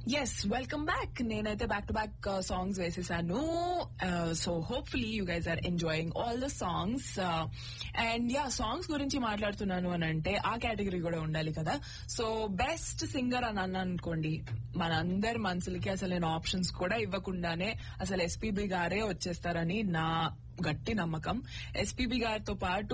yes welcome back నేనైతే back to back songs వేసేసాను so hopefully you guys are enjoying all the songs and yeah songs గురించి మాట్లాడుతున్నాను అని అంటే ఆ కేటగిరీ కూడా ఉండాలి కదా సో బెస్ట్ సింగర్ అని అన్నాను అనుకోండి మన అందరి మనసులకి అసలు నేను ఆప్షన్స్ కూడా ఇవ్వకుండానే అసలు ఎస్పీబీ గారే వచ్చేస్తారని నా గట్టి నమ్మకం ఎస్పీబీ గారితో పాటు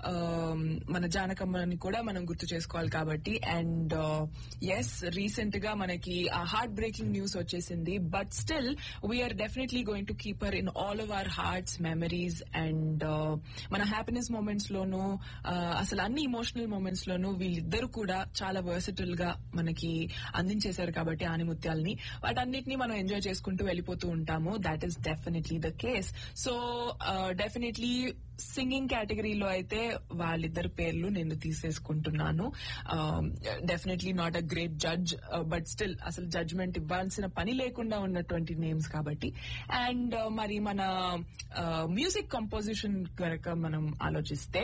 మన జానకమ్మని కూడా మనం గుర్తు చేసుకోవాలి కాబట్టి అండ్ ఎస్ రీసెంట్ గా మనకి ఆ హార్ట్ బ్రేకింగ్ న్యూస్ వచ్చేసింది but still we are definitely going to keep her in all of our hearts memories and మన హ్యాపీనెస్ మూమెంట్స్ లోనూ అసలు అన్ని ఇమోషనల్ మూమెంట్స్ లోనూ వీళ్ళిద్దరు కూడా చాలా వర్సిటల్ గా మనకి అందించేశారు కాబట్టి ఆనిముత్యాల్ని వాటన్నిటిని మనం ఎంజాయ్ చేసుకుంటూ వెళ్ళిపోతూ ఉంటాము that is definitely the case so definitely singing కేటగిరీలో అయితే వాళ్ళిద్దరు పేర్లు నేను తీసేసుకుంటున్నాను definitely not a great judge but still అసలు జడ్జ్మెంట్ ఇవ్వాల్సిన పని లేకుండా ఉన్నటువంటి నేమ్స్ కాబట్టి అండ్ మరి మన మ్యూజిక్ కంపోజిషన్ కనుక మనం ఆలోచిస్తే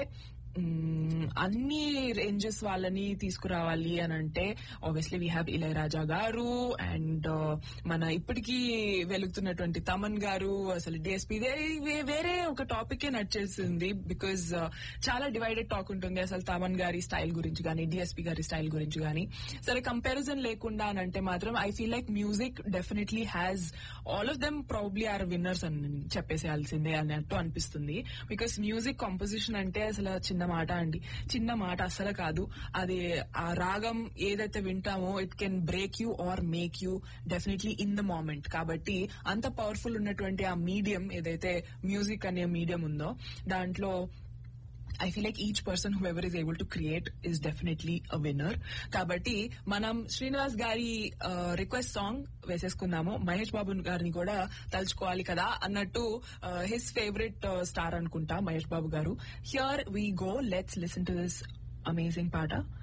అన్ని రేంజెస్ వాళ్ళని తీసుకురావాలి అని అంటే ఆబ్వియస్లీ వీ హ్యావ్ ఇళయరాజా గారు అండ్ మన ఇప్పటికీ వెలుగుతున్నటువంటి తమన్ గారు అసలు డిఎస్పీ వేరే ఒక టాపిక్ నడిచేసింది బికాజ్ చాలా డివైడెడ్ టాక్ ఉంటుంది అసలు తమన్ గారి స్టైల్ గురించి కానీ డిఎస్పీ గారి స్టైల్ గురించి కానీ సరే కంపారిజన్ లేకుండా అని అంటే మాత్రం I feel like music definitely has all of them probably are winners అని చెప్పేసేయాల్సిందే అన్నట్టు అనిపిస్తుంది బికాస్ మ్యూజిక్ కంపోజిషన్ అంటే అసలు చిన్న మాట అండి చిన్న మాట అసలు కాదు అది ఆ రాగం ఏదైతే వింటామో it can break you or make you definitely in the moment కాబట్టి అంత పవర్ఫుల్ ఉన్నటువంటి ఆ మీడియం ఏదైతే మ్యూజిక్ అనే మీడియం ఉందో దాంట్లో I feel like each person who ever is able to create is definitely a winner కాబట్టి మనం శ్రీనివాస్ గారి రిక్వెస్ట్ సాంగ్ వేసేసుకుందాము మహేష్ బాబు గారిని కూడా తలుచుకోవాలి కదా అన్నట్టు హిస్ ఫేవరెట్ స్టార్ అనుకుంటా Mahesh Babu garu here we go let's listen to this amazing పాట